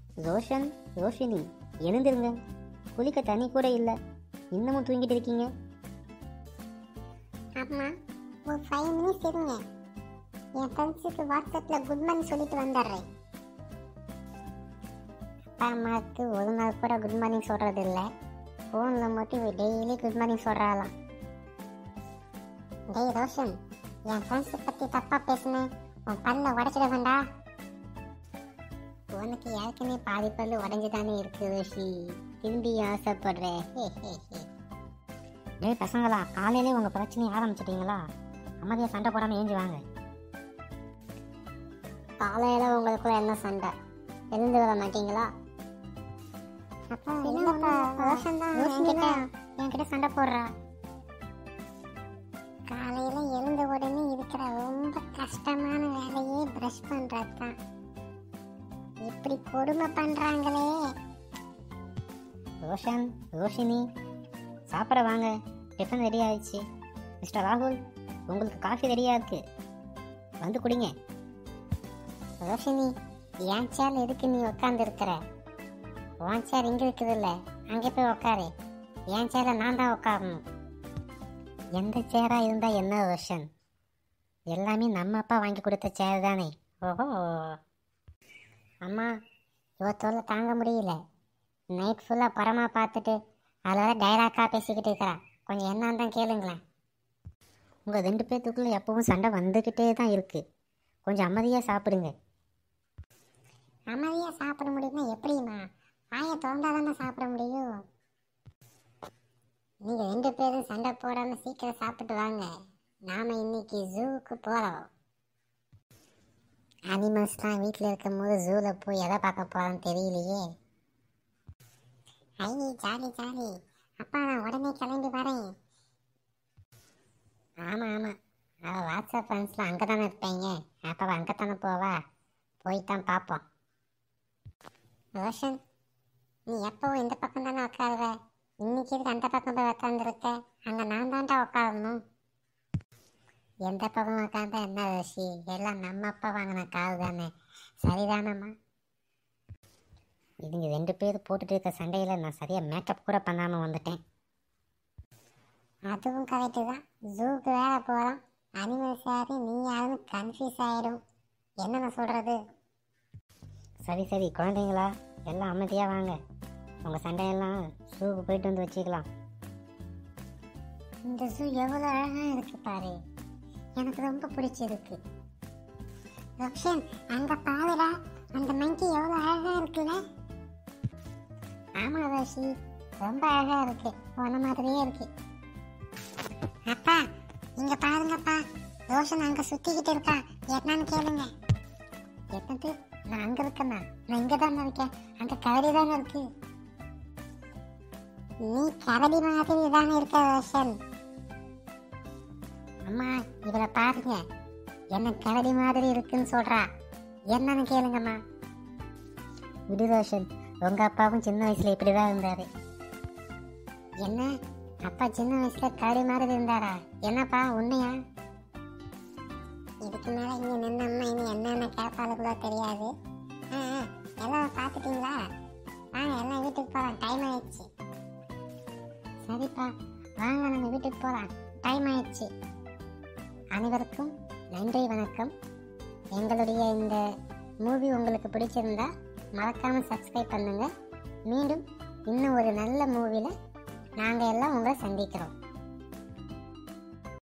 ரோஷன் ரோஷினி எழுந்திருங்க குளிக்க தண்ணி கூட இல்லை இன்னமும் தூங்கிட்டு இருக்கீங்க அம்மா ஒரு ஃபைவ் மினிட்ஸ் இருங்க என் ஃப்ரெண்ட்ஸுக்கு வாட்ஸ்அப்பில் குட் மார்னிங் சொல்லிட்டு வந்துடுறேன் அப்பா அம்மாவுக்கு ஒரு நாள் கூட குட் மார்னிங் சொல்கிறது இல்லை ஃபோனில் மட்டும் டெய்லி குட் மார்னிங் சொல்கிறாளாம் டேய் ரோஷன் என் ஃப்ரெண்ட்ஸை பற்றி தப்பாக பேசுனேன் உன் பல்ல உடச்சிட வேண்டா உனக்கு ஏற்கனவே பாதி பல்லு உடஞ்சி தானே இருக்கு ரோஷி திரும்பி ஆசைப்படுறேன் ஹே ஹே ஹே டேய் பசங்களா காலையிலே உங்கள் பிரச்சனையை ஆரம்பிச்சிட்டீங்களா அமைதியாக சண்டை போடாமல் ஏஞ்சி வாங்க காலையில உங்களுக்குள்ள என்ன சண்டை எழுந்து வர மாட்டீங்களா அப்பா இல்லப்பா ரோஷன் தான் என்கிட்ட என்கிட்ட சண்டை போடுறா காலையில எழுந்த உடனே இருக்கிற ரொம்ப கஷ்டமான வேலையே பிரஷ் பண்றது தான் இப்படி கொடுமை பண்றாங்களே ரோஷன் ரோஷினி சாப்பிட வாங்க டிஃபன் ரெடி ஆயிடுச்சு மிஸ்டர் ராகுல் உங்களுக்கு காஃபி ரெடியாக இருக்கு வந்து குடிங்க ரோஷினி என் சேர் எதுக்கு நீ உட்காந்து இருக்கிற உன் சேர் இங்க இருக்குது இல்ல அங்கே போய் உட்காரு என் சேர்ல நான் தான் உட்காரணும் எந்த சேராக இருந்தால் என்ன ரோஷன் எல்லாமே நம்ம அப்பா வாங்கி கொடுத்த சேர் தானே ஓஹோ அம்மா இவ தொல்லை தாங்க முடியல நைட் ஃபுல்லாக படமா பார்த்துட்டு அதில் டைலாக்காக பேசிக்கிட்டு இருக்கிறா கொஞ்சம் என்னன்னு தான் கேளுங்களேன் உங்கள் ரெண்டு பேர்த்துக்குள்ளே எப்பவும் சண்டை வந்துக்கிட்டே தான் இருக்குது கொஞ்சம் அமைதியாக சாப்பிடுங்க அமைதியாக சாப்பிட முடியுமா எப்படிம்மா வாயை திறந்தா தானே சாப்பிட முடியும் நீங்கள் ரெண்டு பேரும் சண்டை போடாமல் சீக்கிரம் சாப்பிட்டு வாங்க நாம் இன்னைக்கு ஜூவுக்கு போகிறோம் அனிமல்ஸ்லாம் வீட்டில் இருக்கும்போது ஜூவில் போய் எதை பார்க்க போகிறோன்னு தெரியலையே ஐ ஜாலி ஜாலி அப்பா நான் உடனே கிளம்பி வரேன் ஆமாம் ஆமாம் அவள் வாட்ஸ்அப் ஃப்ரெண்ட்ஸில் அங்கே தானே இருப்பீங்க அப்போ அங்கே தானே போவா போய் தான் பார்ப்போம் ரோஷன் நீ எப்பவும் இந்த பக்கம் தானே உட்காருவ இன்னைக்கு எதுக்கு அந்த பக்கம் போய் உட்காந்துருக்க அங்கே நான் தான்டா உட்காரணும் எந்த பக்கம் உட்காந்தா என்ன ரோஷி எல்லாம் நம்ம அப்பா வாங்கின கால் தானே சரிதானம்மா இதுங்க ரெண்டு பேர் போட்டுட்டு இருக்க சண்டையில் நான் சரியாக மேக்கப் கூட பண்ணாமல் வந்துட்டேன் அதுவும் கரெக்டு தான் ஜூக்கு வேற போகிறோம் அனிமல் சாரி நீ யாருன்னு கன்ஃபியூஸ் ஆகிடும் என்ன நான் சொல்கிறது சரி சரி குழந்தைங்களா எல்லாம் அமைதியாக வாங்க உங்கள் சண்டையெல்லாம் ஷூக்கு போயிட்டு வந்து வச்சுக்கலாம் இந்த ஜூ எவ்வளோ அழகா இருக்கு பாரு எனக்கு ரொம்ப பிடிச்சிருக்கு ரக்ஷன் அங்க பாருடா அந்த மங்கி எவ்வளோ அழகா இருக்குல்ல ஆமா ரோஷி ரொம்ப அழகா இருக்கு உன மாதிரியே இருக்கு அப்பா இங்க பாருங்கப்பா ரோஷன் அங்க சுத்திக்கிட்டு இருக்கா என்னன்னு கேளுங்க என்னது நான் அங்க இருக்கேனா நான் இங்க தானே இருக்கேன் அங்க கரடி தானே இருக்கு நீ கரடி மாதிரி தானே இருக்க ரோஷன் அம்மா இவளை பாருங்க என்ன கரடி மாதிரி இருக்குன்னு சொல்றா என்னன்னு கேளுங்கம்மா விடு ரோஷன் உங்கள் அப்பாவும் சின்ன வயசில் இப்படி தான் இருந்தார் என்ன அப்பா சின்ன வயசுல கரடி மாதிரி இருந்தாரா என்னப்பா உண்மையா இதுக்கு மேல இங்க நின்ன அம்மா இனி என்னென்ன கேட்பாலும் கூட தெரியாது ஆ, ஆ, எல்லாம் பார்த்துட்டீங்களா வாங்க எல்லாம் வீட்டுக்கு போலாம் டைம் ஆயிடுச்சு சரிப்பா வாங்க நம்ம வீட்டுக்கு போலாம் டைம் ஆயிடுச்சு அனைவருக்கும் நன்றி வணக்கம் எங்களுடைய இந்த மூவி உங்களுக்கு பிடிச்சிருந்தா மறக்காம சப்ஸ்கிரைப் பண்ணுங்க மீண்டும் இன்னும் ஒரு நல்ல மூவில நாங்கள் எல்லாம் உங்களை சந்திக்கிறோம்